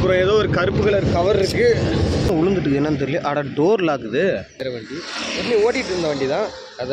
அப்புறம் ஏதோ ஒரு கருப்பு கலர் கவர் இருக்கு விழுந்துட்டு என்னன்னு தெரியல அட டோர் லாக்குது வேற வண்டி எப்படி ஓட்டிட்டு இருந்த வண்டி தான் அதை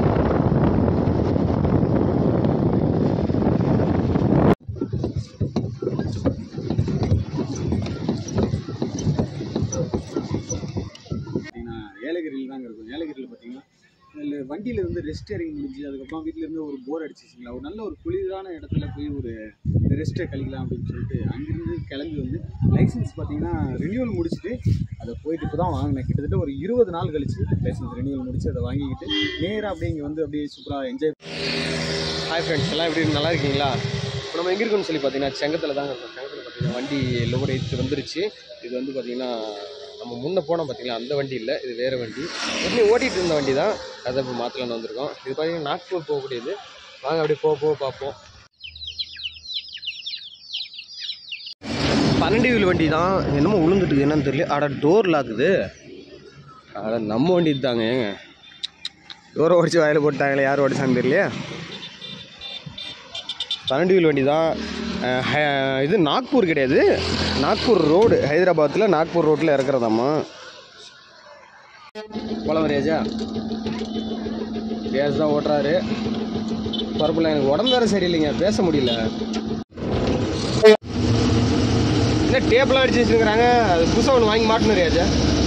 பார்த்தீங்கன்னா ஏலகிரியில் தாங்க இருக்கும் ஏலகிரியில் பார்த்தீங்கன்னா இதில் வண்டியில் இருந்து ரெஸ்ட் இறங்கி முடிஞ்சு அதுக்கப்புறம் வீட்டில் இருந்து ஒரு போர் அடிச்சிச்சிங்களா ஒரு நல்ல ஒரு குளிரான இடத்துல போய் ஒரு ரெஸ்ட்டை கழிக்கலாம் அப்படின்னு சொல்லிட்டு அங்கேருந்து கிளம்பி வந்து லைசன்ஸ் பார்த்தீங்கன்னா ரினியூவல் முடிச்சுட்டு அதை போயிட்டு இப்போ தான் வாங்கினேன் கிட்டத்தட்ட ஒரு இருபது நாள் கழிச்சு லைசன்ஸ் ரினியூவல் முடிச்சு அதை வாங்கிக்கிட்டு நேராக அப்படியே இங்கே வந்து அப்படியே சூப்பராக என்ஜாய் ஹாய் ஃப்ரெண்ட்ஸ் எல்லாம் எப்படி நல்லா இருக்கீங்களா இப்போ நம்ம எங்கே இருக்கோம்னு சொல்லி பார்த்தீங்கன்னா செங்கத்தில் தாங்க இருக்கோம் செங்கத்தில் பார்த்தீங்கன்னா வண்டி லோடு ஏற்றி வந்துருச்சு இது வந்து பார்த்தீங்கன்னா நம்ம முன்ன போனோம் பார்த்தீங்களா அந்த வண்டி இல்லை இது வேறு வண்டி எப்படி ஓட்டிகிட்டு இருந்த வண்டி தான் அதை இப்போ மாற்றலான்னு வந்திருக்கோம் இது பார்த்தீங்கன்னா நாக்பூர் போகக்கூடியது வாங்க அப்படியே போக போக பார்ப்போம் பன்னெண்டு வீல் வண்டி தான் என்னமோ விழுந்துட்டு என்னன்னு தெரியல அட டோர் லாக்குது அட நம்ம வண்டி தாங்க ஏங்க டோரை ஓடிச்சு வாயில் போட்டாங்களே யார் ஓடிச்சான்னு தெரியலையே பன்னெண்டு வீல் வண்டி தான் அஹ் ஹ- இது நாக்பூர் கிடையாது நாக்பூர் ரோடு ஹைதராபாத்தில் நாக்பூர் ரோட்டில் இறக்குறதாம்மா போலாம் ரேஜா கேஸ் தான் ஓட்டுறாரு பரப்பில்ல எனக்கு உடம்பு வேறு சரியில்லைங்க பேச முடியல என்ன டேப்லாம் அடிச்சு வச்சுருக்குறாங்க அது புதுசாக ஒன்று வாங்கி மாட்டணும் ரேஜா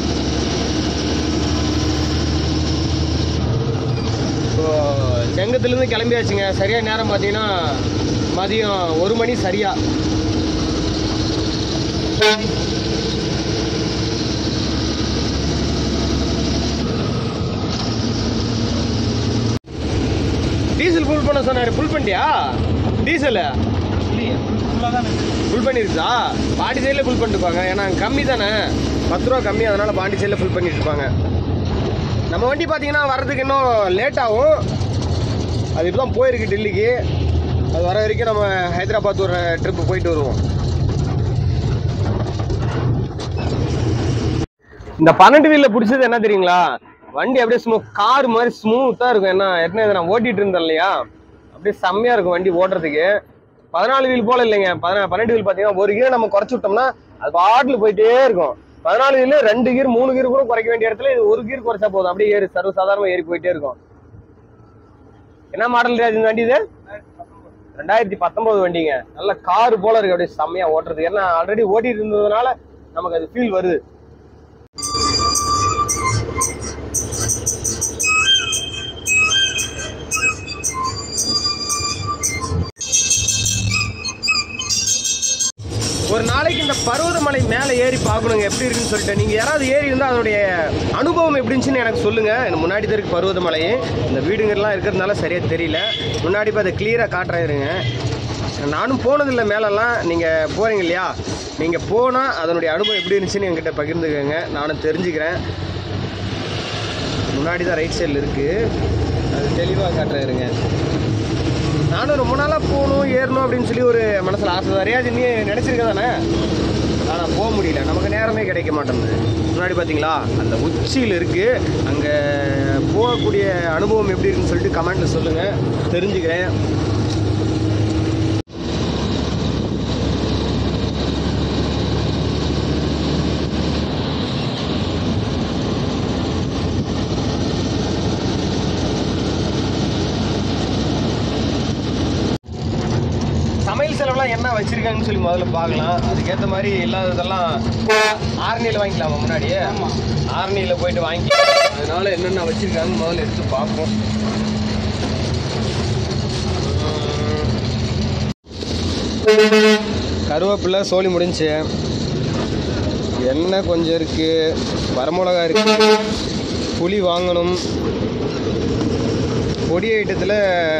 இப்போ செங்கத்துலேருந்து கிளம்பியாச்சுங்க சரியாக நேரம் பார்த்தீங்கன்னா மதியம் ஒரு மணி சரியா டீசல் ஃபுல் பண்ண சொன்னாரு ஃபுல் பண்ணிட்டியா டீசல் ஃபுல் பண்ணிருச்சா பாண்டி சைடில் ஃபுல் பண்ணிட்டுப்பாங்க ஏன்னா கம்மி தானே பத்து ரூபா கம்மி அதனால பாண்டி சைடில் ஃபுல் பண்ணிட்டு இருப்பாங்க நம்ம வண்டி பார்த்தீங்கன்னா வர்றதுக்கு இன்னும் லேட் ஆகும் அது இப்போ தான் போயிருக்கு டெல்லிக்கு அது வர வரைக்கும் நம்ம ஹைதராபாத் ஒரு ட்ரிப்பு போயிட்டு வருவோம் இந்த பன்னெண்டு வீலில் பிடிச்சது என்ன தெரியுங்களா வண்டி அப்படியே ஸ்மூ கார் மாதிரி ஸ்மூத்தாக இருக்கும் என்ன ஏற்கனவே இதை நான் ஓட்டிட்டு இருந்தேன் இல்லையா அப்படியே செம்மையாக இருக்கும் வண்டி ஓட்டுறதுக்கு பதினாலு வீல் போல இல்லைங்க பதினா பன்னெண்டு வீல் பார்த்தீங்கன்னா ஒரு கீர் நம்ம குறைச்சி விட்டோம்னா அது பாட்டில் போயிட்டே இருக்கும் பதினாலு வீல் ரெண்டு கீர் மூணு கீர் கூட குறைக்க வேண்டிய இடத்துல இது ஒரு கீர் குறைச்சா போதும் அப்படியே ஏறி சர்வ சாதாரணமாக ஏறி போயிட்டே இருக்கும் என்ன மாடல் ராஜ் இந்த வண்டி இது ரெண்டாயிரத்தி பத்தொன்பது வண்டிங்க நல்ல கார் போல இருக்கு அப்படியே செம்மையா ஓட்டுறதுக்கு ஏன்னா ஆல்ரெடி ஓட்டிட்டு இருந்ததுனால நமக்கு அது ஃபீல் வருது ஒரு நாளைக்கு இந்த பருவதமலை மேலே ஏறி பார்க்கணுங்க எப்படி இருக்குன்னு சொல்லிட்டு நீங்கள் யாராவது ஏறி இருந்தால் அதனுடைய அனுபவம் எப்படி இருந்துச்சுன்னு எனக்கு சொல்லுங்கள் எனக்கு முன்னாடி தான் இருக்கு பருவதமலை இந்த வீடுங்கள்லாம் இருக்கிறதுனால சரியாக தெரியல முன்னாடி இப்போ அதை கிளியராக காட்டுறேன் இருங்க நானும் போனதில்லை மேலெல்லாம் நீங்கள் போகிறீங்க இல்லையா நீங்கள் போனால் அதனுடைய அனுபவம் எப்படி இருந்துச்சுன்னு என்கிட்ட பகிர்ந்துக்கங்க நானும் தெரிஞ்சுக்கிறேன் முன்னாடி தான் ரைட் சைடில் இருக்குது அது தெளிவாக காட்டுறேன் இருங்க நானும் ரொம்ப நாளாக போகணும் ஏறணும் அப்படின்னு சொல்லி ஒரு மனசில் ஆசை தான் ரியாஜ் நீ நினச்சிருக்க தானே ஆனால் போக முடியல நமக்கு நேரமே கிடைக்க மாட்டேங்குது முன்னாடி பார்த்தீங்களா அந்த உச்சியில் இருக்குது அங்கே போகக்கூடிய அனுபவம் எப்படி இருக்குன்னு சொல்லிட்டு கமெண்ட்டில் சொல்லுங்கள் தெரிஞ்சுக்கிறேன் சமையல் செலவுலாம் என்ன வச்சிருக்காங்கன்னு சொல்லி முதல்ல பார்க்கலாம் அதுக்கேற்ற மாதிரி இல்லாததெல்லாம் ஆர்னியில் வாங்கிக்கலாமா முன்னாடியே ஆர்னியில் போயிட்டு வாங்கி அதனால என்னென்ன வச்சிருக்காங்க முதல்ல எடுத்து பார்ப்போம் உம். கருவேப்பிலை சோலி முடிஞ்சு எண்ணெய் கொஞ்சம் இருக்கு வரமிளகா இருக்கு புளி வாங்கணும் பொடி ஐட்டத்தில்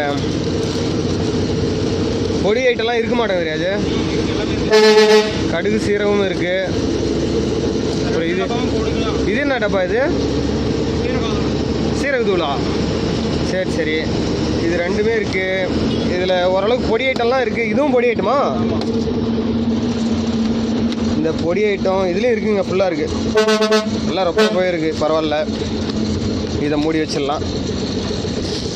பொடி ஐட்டம்லாம் இருக்க மாட்டேங்குது ராஜு கடுகு சீரகமும் இருக்கு அப்புறம் இது இது என்ன டப்பா இது சீரக தூளா சரி சரி இது ரெண்டுமே இருக்கு இதில் ஓரளவுக்கு பொடி ஐட்டம்லாம் இருக்கு இதுவும் பொடி ஐட்டமா இந்த பொடி ஐட்டம் இதுலேயும் இருக்குங்க ஃபுல்லாக இருக்கு எல்லாம் ரொம்ப போயிருக்கு பரவாயில்ல இதை மூடி வச்சிடலாம்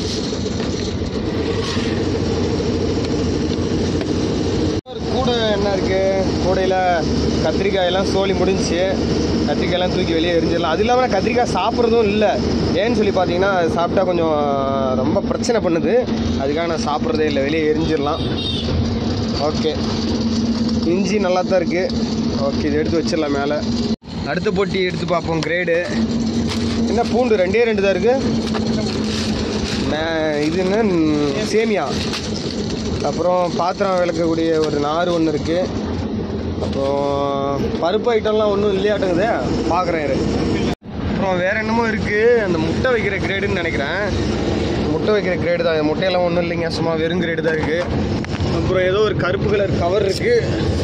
கூட என்ன இருக்குது கூடையில் கத்திரிக்காயெல்லாம் சோலி முடிஞ்சுச்சு கத்திரிக்காயெல்லாம் தூக்கி வெளியே எரிஞ்சிடலாம் அது இல்லாமல் கத்திரிக்காய் சாப்பிட்றதும் இல்லை ஏன்னு சொல்லி பார்த்தீங்கன்னா அது சாப்பிட்டா கொஞ்சம் ரொம்ப பிரச்சனை பண்ணுது அதுக்காக நான் சாப்பிட்றதே இல்லை வெளியே எரிஞ்சிடலாம் ஓகே இஞ்சி நல்லா தான் இருக்குது ஓகே இதை எடுத்து வச்சிடலாம் மேலே அடுத்த போட்டி எடுத்து பார்ப்போம் கிரேடு என்ன பூண்டு ரெண்டே ரெண்டு தான் இருக்குது நே- இது என்ன ம், சேமியா அப்புறம் பாத்திரம் விளக்கக்கூடிய ஒரு நார் ஒன்று இருக்குது அப்புறம் பருப்பு ஐட்டம்லாம் ஒன்றும் இல்லையாட்டுங்குதே பார்க்குறேன் இரு அப்புறம் வேற என்னமோ இருக்குது அந்த முட்டை வைக்கிற கிரேடுன்னு நினைக்கிறேன் முட்டை வைக்கிற கிரேடு தான் முட்டையெல்லாம் ஒன்றும் இல்லைங்க சும்மா வெறும் கிரேடு தான் இருக்குது அப்புறம் ஏதோ ஒரு கருப்பு கலர் கவர் இருக்குது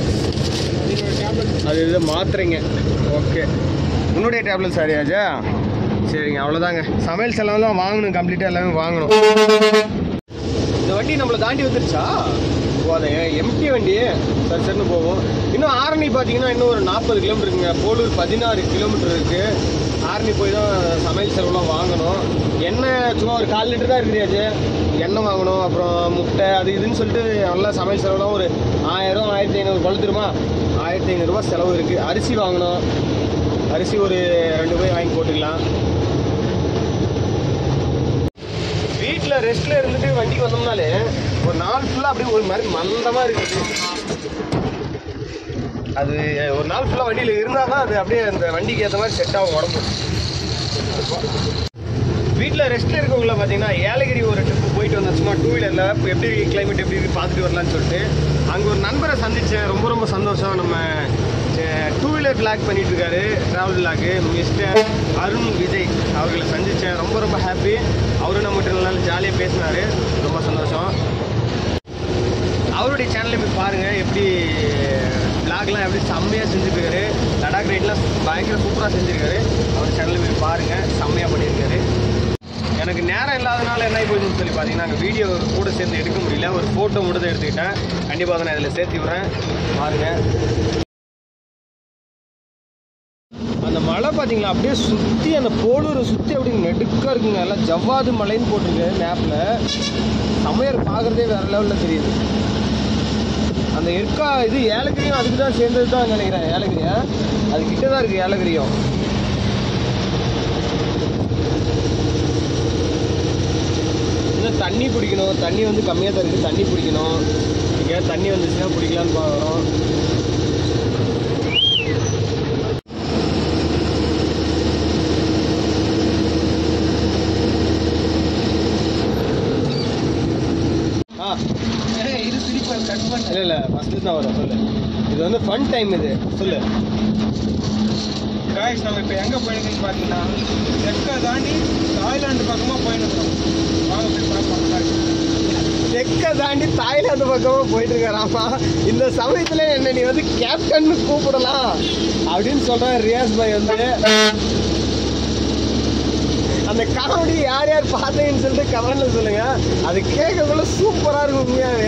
அது இது மாத்திரைங்க ஓகே உன்னுடைய டேப்லெட் சரியாச்சா சரிங்க அவ்வளோதாங்க சமையல் செலவுலாம் வாங்கணும் கம்ப்ளீட்டாக எல்லாமே வாங்கணும் இந்த வண்டி நம்மளை தாண்டி வந்துருச்சா ஓ அதை எம்டி வண்டி சரி சரின்னு போவோம் இன்னும் ஆரணி பார்த்தீங்கன்னா இன்னும் ஒரு நாற்பது கிலோமீட்டர் இருக்குங்க போலூர் பதினாறு கிலோமீட்டர் இருக்குது ஆரணி போய் தான் சமையல் செலவுலாம் வாங்கணும் எண்ணெய் சும்மா ஒரு கால் லிட்டர் தான் இருக்குறியாச்சு எண்ணெய் வாங்கணும் அப்புறம் முட்டை அது இதுன்னு சொல்லிட்டு நல்லா சமையல் செலவுலாம் ஒரு ஆயிரம் ஆயிரத்தி ஐநூறு கொளுத்துருமா ஆயிரத்தி ஐநூறுரூவா செலவு இருக்குது அரிசி வாங்கணும் அரிசி ஒரு ரெண்டு போய் வாங்கி போட்டுக்கலாம் வீட்டில் ரெஸ்ட்டில் இருந்துட்டு வண்டிக்கு வந்தோம்னாலே ஒரு நாள் ஃபுல்லாக அப்படியே ஒரு மாதிரி மந்தமாக இருக்குது அது ஒரு நாள் ஃபுல்லாக வண்டியில் இருந்தால் தான் அது அப்படியே அந்த வண்டிக்கு ஏற்ற மாதிரி செட் ஆகும் உடம்பு வீட்டில் ரெஸ்ட்டில் இருக்கவங்கள பார்த்தீங்கன்னா ஏலகிரி ஒரு ட்ரிப்பு போயிட்டு வந்தேன் சும்மா டூ வீலரில் எப்படி கிளைமேட் எப்படி இருக்கு பார்த்துட்டு வரலான்னு சொல்லிட்டு அங்கே ஒரு நண்பரை சந்தித்தேன் ரொம்ப ரொம்ப சந்தோஷம் நம்ம டூ வீலர் பிளாக் பண்ணிட்டு இருக்காரு travel blog mister Arun Vijay அவர்களை சந்தித்தேன் ரொம்ப ரொம்ப ஹாப்பி அவரும் நம்மகிட்ட நல்லா ஜாலியாக பேசினார் ரொம்ப சந்தோஷம் அவருடைய சேனலை போய் பாருங்கள் எப்படி பிளாக்லாம் எப்படி செம்மையாக செஞ்சுருக்காரு லடாக் ரைட்லாம் பயங்கர சூப்பராக செஞ்சுருக்காரு அவர் சேனலை போய் பாருங்கள் செம்மையாக பண்ணியிருக்காரு எனக்கு நேரம் இல்லாதனால என்ன போச்சுன்னு சொல்லி பார்த்தீங்கன்னா அங்கே வீடியோ கூட சேர்ந்து எடுக்க முடியல ஒரு ஃபோட்டோ மட்டும் தான் எடுத்துக்கிட்டேன் கண்டிப்பாக அதை நான் இதில் சேர்த்து விட்றேன் பாருங்கள் அந்த மலை பார்த்தீங்களா அப்படியே சுற்றி அந்த போலூரை சுற்றி அப்படியே நெடுக்காக இருக்குங்க எல்லாம் ஜவ்வாது மலைன்னு போட்டிருக்கு மேப்பில் சமையல் பார்க்குறதே வேறு லெவலில் தெரியுது அந்த எற்கா இது ஏலகிரியும் அதுக்கு தான் சேர்ந்தது தான் நினைக்கிறேன் ஏலகிரியா அது கிட்ட தான் இருக்குது ஏலகிரியும் இன்னும் தண்ணி பிடிக்கணும் தண்ணி வந்து கம்மியாக தான் இருக்குது தண்ணி பிடிக்கணும் எங்கேயாவது தண்ணி வந்துச்சுன்னா பிடிக்கலான்னு பார்க்குறோம் ஆ இது திருப்பி கட் பண்ண இல்லை இல்லை ஃபஸ்ட்டு தான் வரும் சொல்லு இது வந்து ஃபன் டைம் இது சொல்லு காய்ஸ் நம்ம இப்போ எங்கே போயிருக்கோம்னு பார்த்தீங்கன்னா தெற்கை தாண்டி தாய்லாந்து பக்கமாக போயிருக்கிறோம் வாங்க போய் பார்ப்போம் guys. தெற்க தாண்டி தாய்லாந்து பக்கமாக போயிட்டு இருக்காராமா இந்த சமயத்தில் என்ன நீ வந்து கேப்டன் கூப்பிடலாம் அப்படின்னு சொல்கிறேன் ரியாஸ் பாய் வந்து அந்த காமெடி யார் யார் பார்த்தீங்கன்னு சொல்லிட்டு கமெண்ட்ல சொல்லுங்க அது கேட்கக்குள்ள சூப்பராக இருக்கும் உண்மையாவே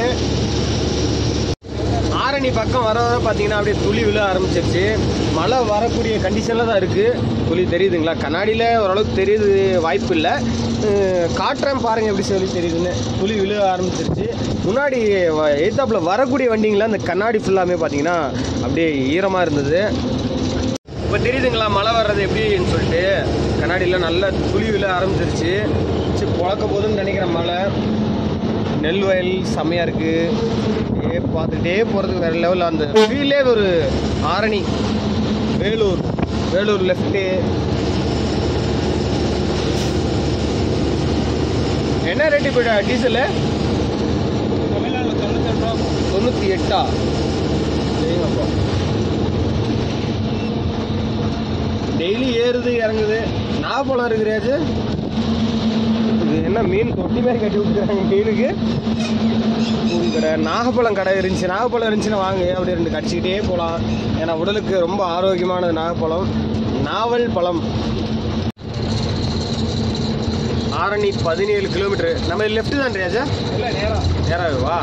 ஆரணி பக்கம் வர வர பார்த்தீங்கன்னா அப்படியே துளி விழ ஆரம்பிச்சிருச்சு மழை வரக்கூடிய கண்டிஷனில் தான் இருக்குது துளி தெரியுதுங்களா கண்ணாடியில் ஓரளவுக்கு தெரியுது வாய்ப்பு இல்லை காட்டுறேன் பாருங்கள் எப்படி சொல்லி தெரியுதுன்னு துளி விழ ஆரம்பிச்சிருச்சு முன்னாடி எய்த்தாப்பில் வரக்கூடிய வண்டிங்களா அந்த கண்ணாடி ஃபுல்லாமே பார்த்தீங்கன்னா அப்படியே ஈரமாக இருந்தது இப்போ தெரியுதுங்களா மழை வர்றது எப்படின்னு சொல்லிட்டு கண்ணாடியில் நல்ல துளி விழ ஆரம்பிச்சிருச்சு சரி பொழக்க போதுன்னு நினைக்கிறேன் மழை நெல் வயல் செம்மையாக இருக்குது ஏ பார்த்துட்டே போகிறதுக்கு வேறு லெவலில் அந்த ஃபீல்லே ஒரு ஆரணி வேலூர் வேலூர் லெஃப்ட்டு என்ன ரேட்டு இப்போ டீசலு தமிழ்நாட்டில் தொண்ணூத்தெட்டு ரூபா தொண்ணூற்றி எட்டா சரிங்கப்பா டெய்லி ஏறுது இறங்குது நாகப்பழம் இருக்கிறாச்சு இது என்ன மீன் தொட்டி மாதிரி கட்டி விட்டுருக்காங்க மீனுக்கு பூரி கடை நாகப்பழம் கடை இருந்துச்சு நாகப்பழம் இருந்துச்சுன்னா வாங்க அப்படி ரெண்டு கடிச்சிக்கிட்டே போகலாம் ஏன்னா உடலுக்கு ரொம்ப ஆரோக்கியமானது நாகப்பழம் நாவல் பழம் ஆரணி பதினேழு கிலோமீட்டர் நம்ம லெஃப்ட் தான் ராஜா இல்லை நேரம் நேராகவா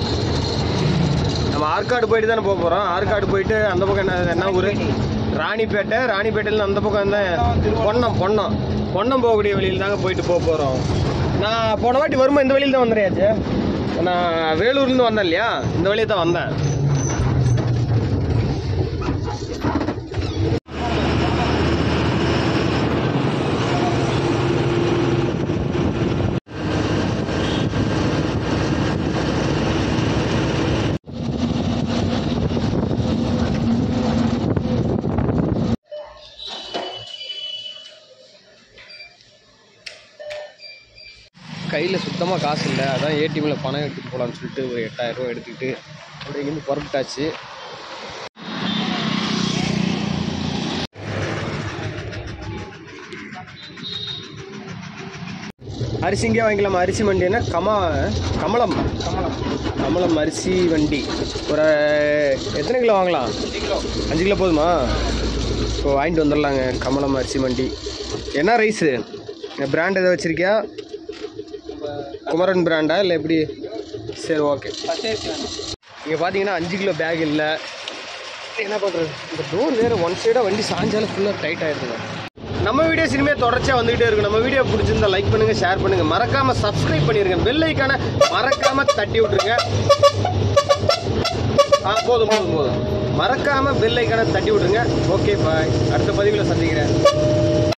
நம்ம ஆற்காடு போயிட்டு தானே போக போகிறோம் ஆற்காடு போயிட்டு அந்த பக்கம் என்ன என்ன ஊர் ராணிப்பேட்டை ராணிப்பேட்டையில அந்த பக்கம் தான் பொன்னம் பொன்னம் பொன்னம் போகக்கூடிய வழியில் தாங்க போயிட்டு போக போகிறோம் நான் போன வாட்டி வரும்போது இந்த வழியில் தான் வந்துடுறியாச்சு நான் வேலூர்லேருந்து வந்தேன் இல்லையா இந்த வழியை தான் வந்தேன் கையில் சுத்தமாக காசு இல்லை அதான் ஏடிஎம்மில் பணம் எடுத்துகிட்டு போகலான்னு சொல்லிட்டு ஒரு எட்டாயிரம் ரூபா எடுத்துக்கிட்டு அப்படியே இங்கேருந்து புறப்பட்டாச்சு அரிசி இங்கே வாங்கிக்கலாமா அரிசி வண்டினா கமா கமலம் கமலம் கமலம் அரிசி வண்டி ஒரு எத்தனை கிலோ வாங்கலாம் அஞ்சு கிலோ போதுமா இப்போ வாங்கிட்டு வந்துடலாங்க கமலம் அரிசி வண்டி என்ன ரைஸு பிராண்ட் எதாவது வச்சுருக்கியா குமரன் பிராண்டா இல்லை எப்படி சரி ஓகே இங்கே பார்த்தீங்கன்னா அஞ்சு கிலோ பேக் இல்லை என்ன பண்ணுறது இந்த டோர் வேறு ஒன் சைடாக வண்டி சாஞ்சாலும் ஃபுல்லாக டைட் ஆகிடுதுங்க நம்ம வீடியோஸ் இனிமேல் தொடர்ச்சியாக வந்துகிட்டே இருக்கும் நம்ம வீடியோ பிடிச்சிருந்தா லைக் பண்ணுங்கள் ஷேர் பண்ணுங்கள் மறக்காமல் சப்ஸ்கிரைப் பண்ணிடுங்க பெல் ஐக்கான மறக்காமல் தட்டி விட்ருங்க ஆ போதும் போதும் போதும் மறக்காமல் பெல் ஐக்கான தட்டி விட்ருங்க ஓகே பாய் அடுத்த பதிவில் சந்திக்கிறேன்